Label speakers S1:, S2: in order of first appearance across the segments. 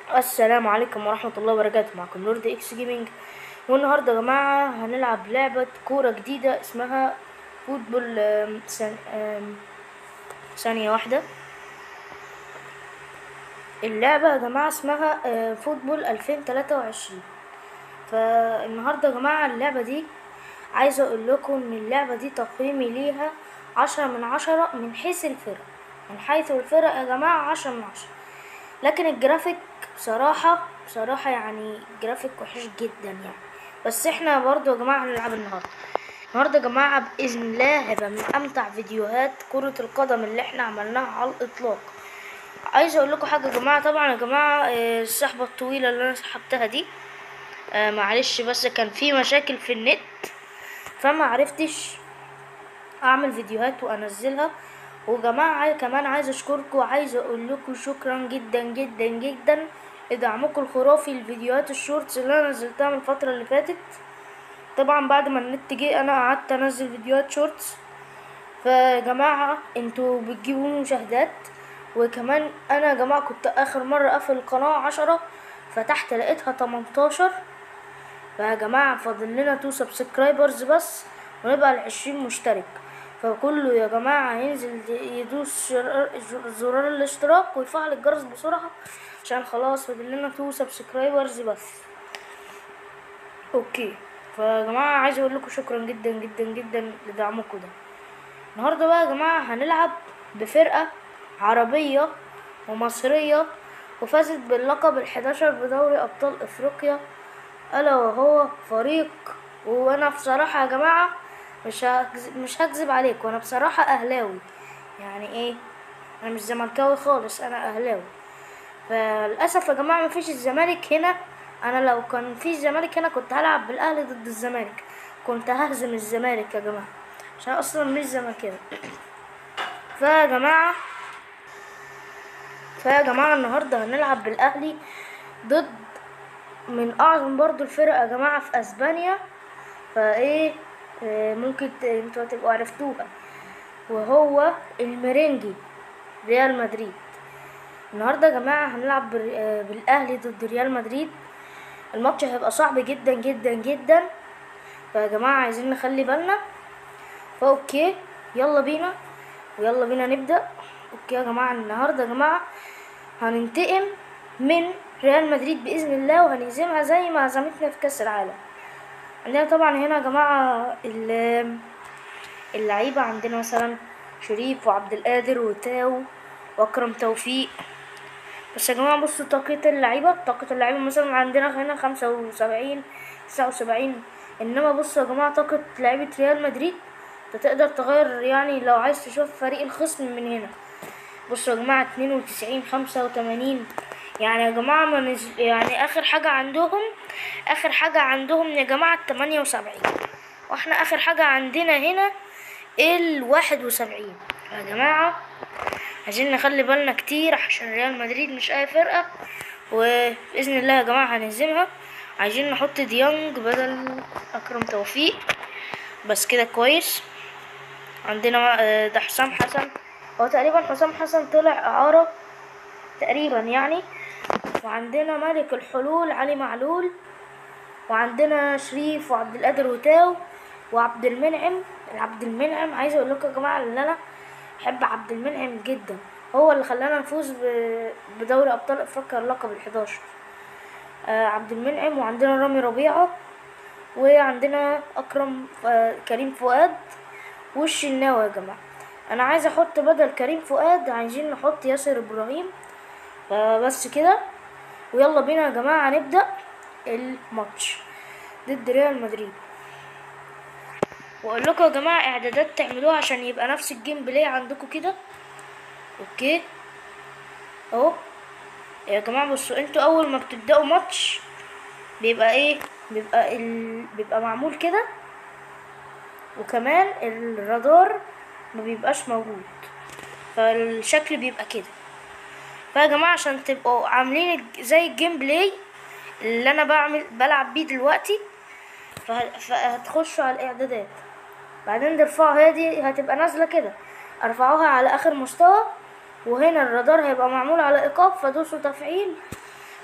S1: السلام عليكم ورحمة الله وبركاته معكم لورد اكس جيمنج والنهاردة يا جماعة هنلعب لعبة كورة جديدة اسمها فوتبول آم، ثان- آم، ثانية واحدة اللعبة يا جماعة اسمها آه، فوتبول ألفين تلاتة وعشرين فالنهاردة يا جماعة اللعبة دي عايزة أقول لكم إن اللعبة دي تقييمي ليها عشرة من عشرة من حيث الفرق من حيث الفرق يا جماعة عشرة من عشرة لكن الجرافيك بصراحة بصراحة يعني جرافيك وحش جدا يعني بس احنا برضو يا جماعة هنلعب النهاردة النهاردة يا جماعة بإذن الله هيبقى من أمتع فيديوهات كرة القدم اللي احنا عملناها على الإطلاق عايز أقول لكم حاجة يا جماعة طبعا يا جماعة آه، السحبة الطويلة اللي أنا سحبتها دي آه، معلش بس كان في مشاكل في النت فما عرفتش اعمل فيديوهات وانزلها وجماعة عاي- كمان عايز اشكركم وعايز اقول لكم شكرا جدا جدا جدا لدعمكم الخرافي لفيديوهات الشورتس اللي انا نزلتها من الفترة اللي فاتت طبعا بعد ما النت جه انا قعدت انزل فيديوهات شورتس فيا جماعة انتوا بتجيبوا مشاهدات وكمان انا يا جماعة كنت اخر مرة اقفل القناة عشرة فتحت لقيتها تمنتاشر فيا جماعة فاضل لنا تو سبسكرايبرز بس ونبقى العشرين مشترك فكله يا جماعة ينزل يدوس شر- زرار الاشتراك ويفعل الجرس بسرعة عشان خلاص فاضل لنا تو سبسكرايبرز بس اوكي فيا جماعة عايز اقول لكم شكرا جدا جدا جدا لدعمكم ده النهاردة بقى يا جماعة هنلعب بفرقة عربية ومصرية وفازت باللقب الحداشر بدوري أبطال أفريقيا ألا وهو فريق وأنا بصراحة يا جماعة مش هكذب مش هكذب عليك وأنا بصراحة أهلاوي يعني إيه أنا مش زملكاوي خالص أنا أهلاوي فللأسف يا جماعة مفيش الزمالك هنا أنا لو كان في الزمالك هنا كنت هلعب بالأهلي ضد الزمالك كنت ههزم الزمالك يا جماعة عشان أصلا مش زملكاوي فيا جماعة فيا جماعة النهاردة هنلعب بالأهلي ضد من أعظم برضو الفرق يا جماعة في أسبانيا فإيه آه، ممكن ت- انتوا هتبقوا عرفتوها وهو الميرينجي ريال مدريد النهاردة يا جماعة هنلعب بر- آه، بالأهلي ضد ريال مدريد الماتش هيبقى صعب جدا جدا جدا فيا جماعة عايزين نخلي بالنا فأوكي يلا بينا ويلا بينا نبدأ اوكي يا جماعة النهاردة يا جماعة هننتقم من ريال مدريد بإذن الله وهنهزمها زي ما هزمتنا في كأس العالم عندنا طبعا هنا يا جماعة ال- اللعيبة عندنا مثلا شريف وعبد القادر وتاو وأكرم توفيق بس يا جماعة بصوا طاقة اللعيبة طاقة اللعيبة مثلا عندنا هنا خمسة وسبعين تسعة وسبعين إنما بصوا يا جماعة طاقة لعيبة ريال مدريد انت تقدر تغير يعني لو عايز تشوف فريق الخصم من هنا بصوا يا جماعة اتنين وتسعين خمسة وتمانين يعني يا جماعة ما نزل يعني آخر حاجة عندهم آخر حاجة عندهم يا جماعة تمانية وسبعين واحنا آخر حاجة عندنا هنا الواحد وسبعين يا جماعة عايزين نخلي بالنا كتير عشان ريال مدريد مش أي فرقة وبإذن الله يا جماعة هنهزمها عايزين نحط ديانج بدل أكرم توفيق بس كده كويس عندنا آه، ده حسام حسن هو تقريبا حسام حسن طلع إعارة تقريبا يعني وعندنا ملك الحلول علي معلول وعندنا شريف وعبد القادر وتاو وعبد المنعم عبد المنعم عايز اقول لكم يا جماعه ان انا بحب عبد المنعم جدا هو اللي خلانا نفوز ب- بدوري ابطال افريقيا اللقب ال11 آه عبد المنعم وعندنا رامي ربيعه وعندنا اكرم آه كريم فؤاد والشناوي يا جماعه انا عايز احط بدل كريم فؤاد عايزين نحط ياسر ابراهيم فبس كده ويلا بينا يا جماعه نبدا الماتش ضد ريال مدريد واقول لكم يا جماعه اعدادات تعملوها عشان يبقى نفس الجيم بلاي عندكم كده اوكي اهو يا جماعه بصوا انتوا اول ما بتبداوا ماتش بيبقى ايه بيبقى ال... بيبقى معمول كده وكمان الرادار ما بيبقاش موجود فالشكل بيبقى كده فيا جماعه عشان تبقوا عاملين الج- زي الجيم بلاي اللي انا بعمل بلعب بيه دلوقتي فه- فهتخشوا على الاعدادات بعدين ترفعوا هي دي هتبقى نازله كده ارفعوها على اخر مستوى وهنا الرادار هيبقى معمول على ايقاف فدوسوا تفعيل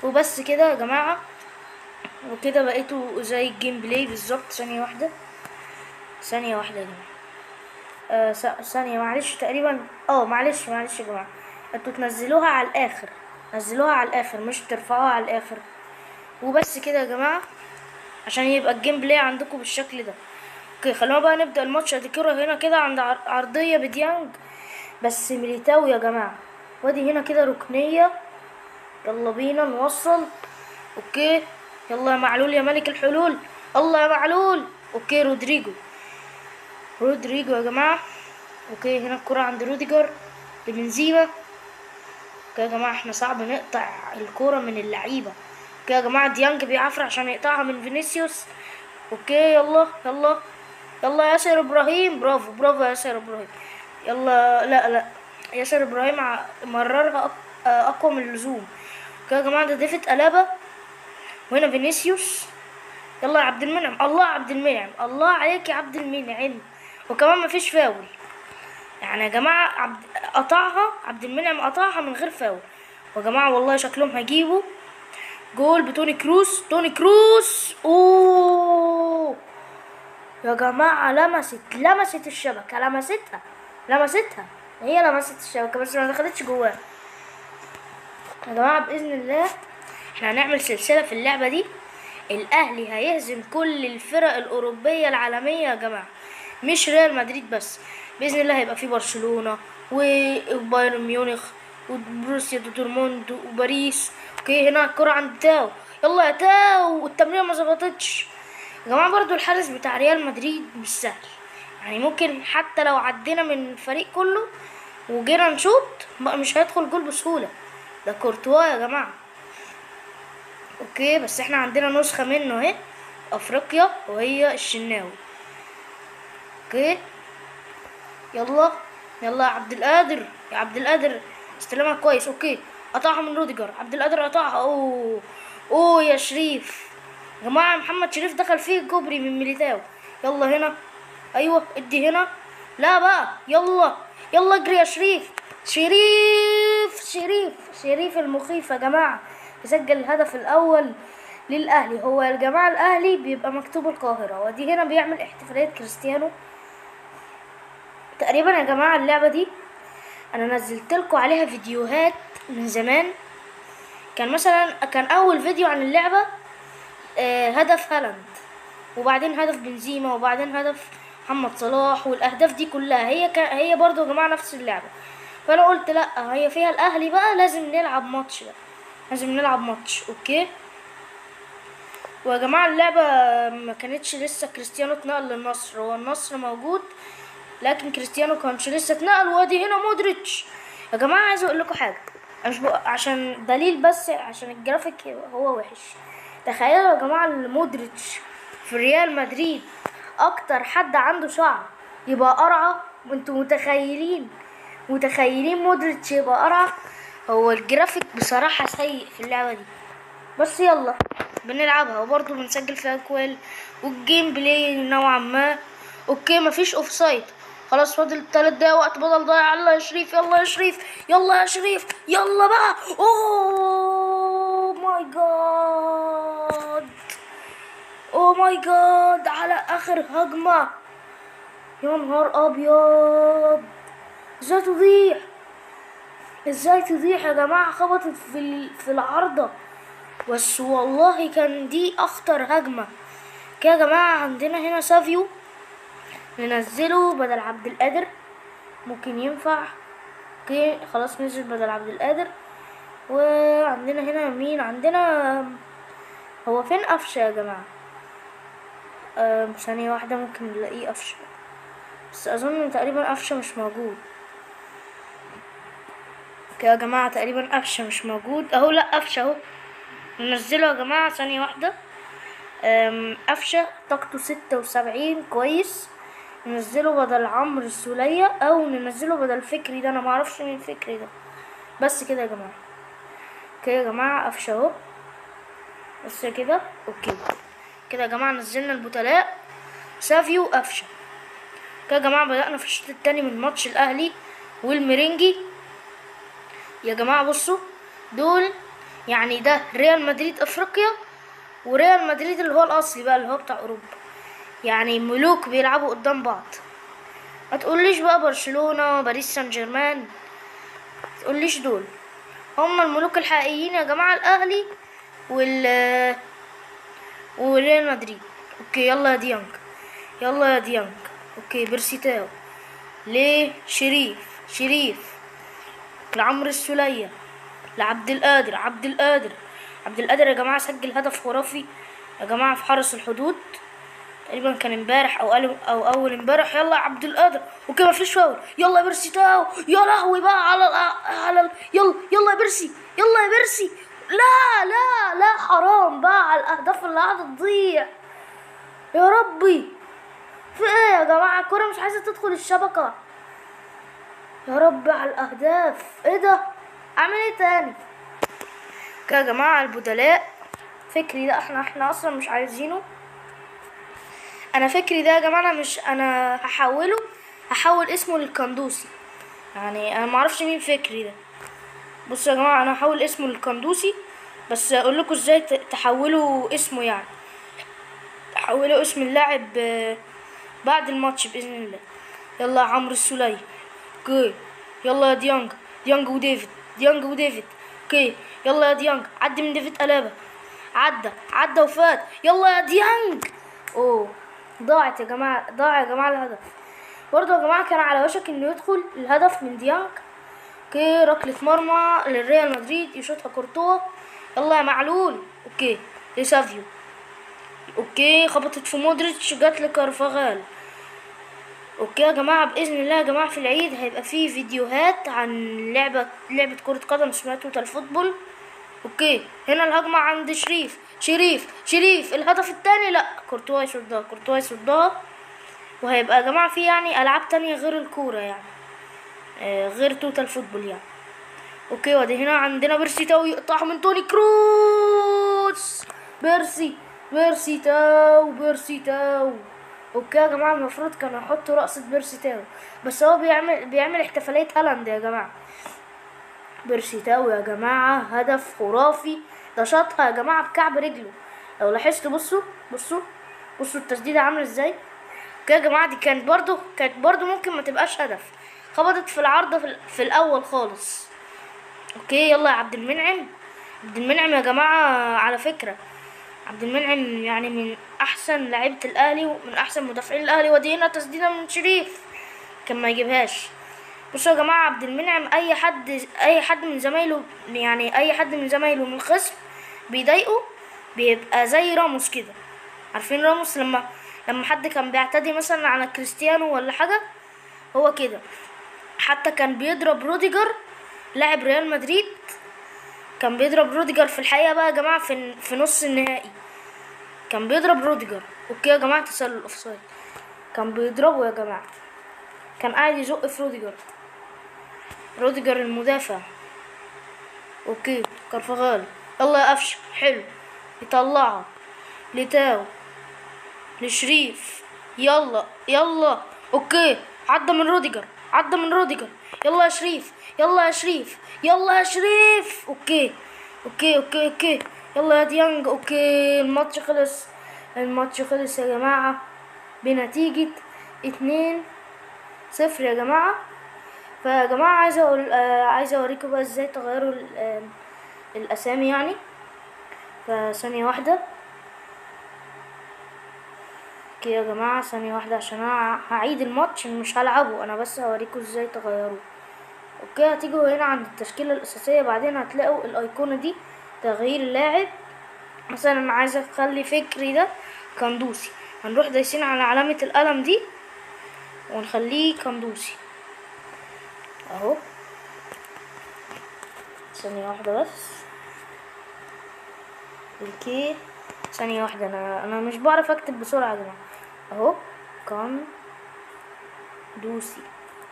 S1: وبس كده يا جماعة وكده بقيتوا زي الجيم بلاي بالظبط ثانية واحدة ثانية واحدة يا جماعة آه ث- ثانية معلش تقريبا اه معلش معلش يا جماعة انتوا تنزلوها على الآخر نزلوها على الآخر مش ترفعوها على الآخر وبس كده يا جماعة عشان يبقى الجيم بلاي عندكم بالشكل ده اوكي خلونا بقى نبدأ الماتش ادي كرة هنا كده عند عر- عرضية بديانج بس ميليتاو يا جماعة وادي هنا كده ركنية يلا بينا نوصل اوكي يلا يا معلول يا ملك الحلول الله يا معلول اوكي رودريجو رودريجو يا جماعة اوكي هنا الكرة عند روديجر لبنزيما اوكي يا جماعة احنا صعب نقطع الكرة من اللعيبة اوكي يا جماعة ديانج بيعافر عشان يقطعها من فينيسيوس اوكي يلا يلا يلا ياسر ابراهيم برافو برافو يا ياسر ابراهيم يلا لا لا ياسر ابراهيم ع- مررها أق- اقوى من اللزوم اوكي يا جماعة ده ديفيد ألابا وهنا فينيسيوس يلا يا عبد المنعم الله يا عبد المنعم الله عليك يا عبد المنعم وكمان مفيش فاول يعني يا جماعة عبد قطعها عبد المنعم قطعها من غير فاول ويا جماعة والله شكلهم هيجيبوا جول بتوني كروس توني كروس اوه يا جماعة لمست لمست الشبكة لمستها لمستها هي لمست الشبكة بس ما دخلتش جواها يا جماعة بإذن الله احنا هنعمل سلسلة في اللعبة دي الأهلي هيهزم كل الفرق الأوروبية العالمية يا جماعة مش ريال مدريد بس بإذن الله هيبقى في برشلونة وبايرن ميونخ وبروسيا دورتموند وباريس اوكي هنا الكرة عند تاو يلا يا تاو التمريرة ما ظبطتش يا جماعة برضو الحارس بتاع ريال مدريد مش سهل يعني ممكن حتى لو عدينا من الفريق كله وجينا نشوط بقى مش هيدخل جول بسهولة ده كورتوا يا جماعة اوكي بس احنا عندنا نسخة منه اهي افريقيا وهي الشناوي اوكي يلا يلا يا عبد القادر يا عبد القادر استلمها كويس اوكي قطعها من روديجر عبد القادر قطعها اوه اوه يا شريف يا جماعة محمد شريف دخل فيه كوبري من ميليتاو يلا هنا ايوه ادي هنا لا بقى يلا يلا اجري يا شريف شريف شريف شريف المخيف يا جماعة يسجل الهدف الأول للأهلي هو يا جماعة الأهلي بيبقى مكتوب القاهرة ودي هنا بيعمل احتفالية كريستيانو تقريبا يا جماعة اللعبة دي أنا نزلت لكم عليها فيديوهات من زمان كان مثلا كان أول فيديو عن اللعبة آه، هدف هالاند وبعدين هدف بنزيما وبعدين هدف محمد صلاح والاهداف دي كلها هي كا هي برضو يا جماعه نفس اللعبه فانا قلت لا هي فيها الاهلي بقى لازم نلعب ماتش بقى لازم نلعب ماتش اوكي ويا جماعه اللعبه ما كانتش لسه كريستيانو اتنقل للنصر هو النصر موجود لكن كريستيانو كانش لسه اتنقل وادي هنا مودريتش يا جماعه عايز اقول لكم حاجه مش بق... عشان دليل بس عشان الجرافيك هو وحش تخيلوا يا جماعه ان مودريتش في ريال مدريد اكتر حد عنده شعر يبقى قرعه وانتوا متخيلين متخيلين مودريتش يبقى قرعه هو الجرافيك بصراحه سيء في اللعبه دي بس يلا بنلعبها وبرضه بنسجل فيها كويل والجيم بلاي نوعا ما اوكي مفيش اوفسايد خلاص فاضل تلات دقايق وقت بدل ضايع يلا يا شريف يلا يا شريف يلا يا شريف يلا بقى اوه ماي جاد اوه ماي جاد على اخر هجمة يا نهار ابيض ازاي تضيع ازاي تضيع يا جماعة خبطت في ال- في العارضة بس والله كان دي اخطر هجمة كده يا جماعة عندنا هنا سافيو ننزله بدل عبد القادر ممكن ينفع اوكي خلاص نزل بدل عبد القادر وعندنا هنا مين عندنا هو فين قفشة يا جماعة آم، ثانية واحدة ممكن نلاقيه قفشة بس أظن تقريبا قفشة مش موجود اوكي يا جماعة تقريبا قفشة مش موجود اهو لا قفشة اهو ننزله يا جماعة ثانية واحدة أم، قفشة طاقته ستة وسبعين كويس ننزله بدل عمرو السولية او ننزله بدل فكري ده انا معرفش مين فكري ده بس كده يا جماعة اوكي يا جماعة قفشة اهو بس كده اوكي كده يا جماعة نزلنا البتلاء سافيو قفشة كده يا جماعة بدأنا في الشوط التاني من ماتش الأهلي والمرنجي يا جماعة بصوا دول يعني ده ريال مدريد افريقيا وريال مدريد اللي هو الاصلي بقى اللي هو بتاع اوروبا يعني ملوك بيلعبوا قدام بعض ما تقوليش بقى برشلونة باريس سان جيرمان ما تقوليش دول هم الملوك الحقيقيين يا جماعة الاهلي وال وريال مدريد اوكي يلا يا ديانج يلا يا ديانج اوكي بيرسيتاو ليه شريف شريف لعمرو السولية لعبد القادر عبد القادر عبد القادر يا جماعة سجل هدف خرافي يا جماعة في حرس الحدود تقريبا كان امبارح او قال او اول امبارح يلا يا عبد القادر اوكي مفيش فاول يلا يا بيرسي تاو يا لهوي بقى على ال على ال يلا يلا يا بيرسي يلا يا بيرسي لا لا لا حرام بقى على الاهداف اللي قاعده تضيع يا ربي في ايه يا جماعه الكوره مش عايزه تدخل الشبكه يا رب على الاهداف ايه ده اعمل ايه تاني كده يا جماعه البدلاء فكري ده احنا احنا اصلا مش عايزينه انا فكري ده يا جماعه انا مش انا هحوله هحول اسمه للقندوسي يعني انا معرفش مين فكري ده بصوا يا جماعه انا هحول اسمه للقندوسي بس اقول لكم ازاي ت- تحولوا اسمه يعني حولوا اسم اللاعب آه، بعد الماتش باذن الله يلا يا عمرو السولية اوكي يلا يا ديانج ديانج وديفيد ديانج وديفيد اوكي يلا يا ديانج عدي من ديفيد قلابة عدى عدى وفات يلا يا ديانج اوه ضاعت يا جماعة ضاع يا جماعة الهدف برضه يا جماعة كان على وشك انه يدخل الهدف من ديانج اوكي ركلة مرمى للريال مدريد يشوطها كورتوا يلا يا معلول اوكي لسافيو اوكي خبطت في مودريتش جات لكارفاغال اوكي يا جماعه باذن الله يا جماعه في العيد هيبقى فيه فيديوهات عن لعبه لعبه كره قدم اسمها توتال فوتبول اوكي هنا الهجمه عند شريف شريف شريف الهدف التاني لا كورتوا يصدها كورتوا يصدها وهيبقى يا جماعه في يعني العاب تانية غير الكوره يعني آه غير توتال فوتبول يعني اوكي وادي هنا عندنا بيرسي تاو يقطعها من توني كروس بيرسي بيرسي تاو بيرسي تاو اوكي يا جماعه المفروض كانوا يحطوا رقصة بيرسي تاو بس هو بيعمل بيعمل احتفالية هالاند يا جماعه بيرسي تاو يا جماعه هدف خرافي ده شاطها يا جماعه بكعب رجله لو لاحظتوا بصوا بصوا بصوا التسديده عامله ازاي اوكي يا جماعه دي كانت برضو كانت برضو ممكن ما تبقاش هدف خبطت في العارضه في, ال- في الاول خالص اوكي يلا يا عبد المنعم عبد المنعم يا جماعه على فكره عبد المنعم يعني من احسن لعيبه الاهلي ومن احسن مدافعين الاهلي ودي هنا تسديده من شريف كان ما يجيبهاش بصوا يا جماعه عبد المنعم اي حد اي حد من زمايله يعني اي حد من زمايله من الخصم بيضايقه بيبقى زي راموس كده عارفين راموس لما لما حد كان بيعتدي مثلا على كريستيانو ولا حاجه هو كده حتى كان بيضرب روديجر لاعب ريال مدريد كان بيضرب روديجر في الحقيقه بقى يا جماعه في في نص النهائي كان بيضرب روديجر اوكي يا جماعه تسلل اوفسايد كان بيضربه يا جماعه كان قاعد يزق في روديجر روديجر المدافع اوكي كرفغال يلا يا قفشه حلو يطلعها لتاو لشريف يلا يلا اوكي عدى من روديجر عدى من روديجر يلا يا شريف يلا يا شريف يلا يا شريف اوكي اوكي اوكي اوكي يلا يا ديانج اوكي الماتش خلص الماتش خلص يا جماعة بنتيجة اتنين صفر يا جماعة فيا جماعة عايزة اقول آه عايزة اوريكم بقى ازاي تغيروا ال- آه الاسامي يعني فثانية واحدة اوكي يا جماعة ثانية واحدة عشان انا هعيد الماتش مش هلعبه انا بس هوريكم ازاي تغيروه اوكي هتيجوا هنا عند التشكيلة الاساسية بعدين هتلاقوا الايقونة دي تغيير اللاعب مثلا انا عايزة اخلي فكري ده كندوسي هنروح دايسين على علامة القلم دي ونخليه كندوسي اهو ثانية واحدة بس الكي ثانية واحدة انا انا مش بعرف اكتب بسرعة يا جماعة اهو كان دوسي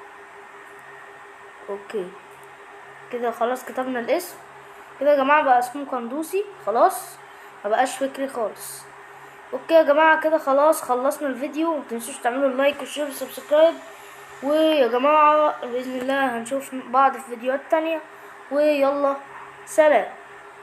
S1: اوكي كده خلاص كتبنا الاسم كده يا جماعة بقى اسمه كندوسي خلاص مبقاش فكري خالص اوكي يا جماعة كده خلاص خلصنا الفيديو متنسوش تعملوا لايك وشير وسبسكرايب ويا جماعة بإذن الله هنشوف بعض في فيديوهات تانية ويلا سلام